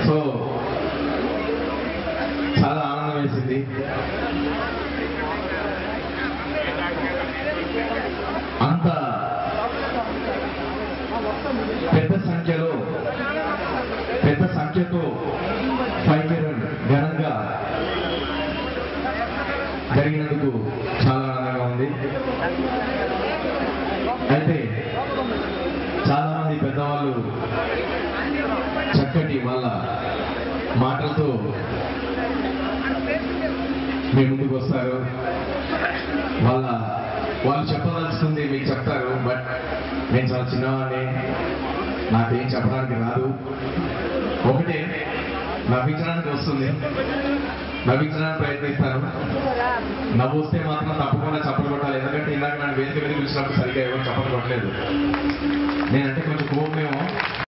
so చాలా ఆనందం వేసింది అంత పెద్ద సంఖ్యలో పెద్ద సంఖ్యతో ఫైకిరణ్ ఘనంగా జరిగినందుకు చాలా ఆనందంగా ఉంది అయితే చాలా మంది పెద్దవాళ్ళు చక్కటి వాళ్ళ మాటలతో మీ ముందుకు వస్తారు వాళ్ళ వాళ్ళు చెప్పదలుచుకుంది మీకు చెప్తారు బట్ నేను చాలా చిన్నవాడిని నాకేం చెప్పడానికి రాదు ఒకటే నవ్వించడానికి వస్తుంది నవ్వించడానికి ప్రయత్నిస్తాను నవ్వు వస్తే మాత్రం తప్పకుండా చప్పలు కొట్టాలి ఎందుకంటే ఇందాక నన్ను వేదిక మీద పిలిచినప్పుడు సరిగ్గా ఎవరు చప్పలు కొట్టలేదు నేనంటే కొంచెం కోపమేమో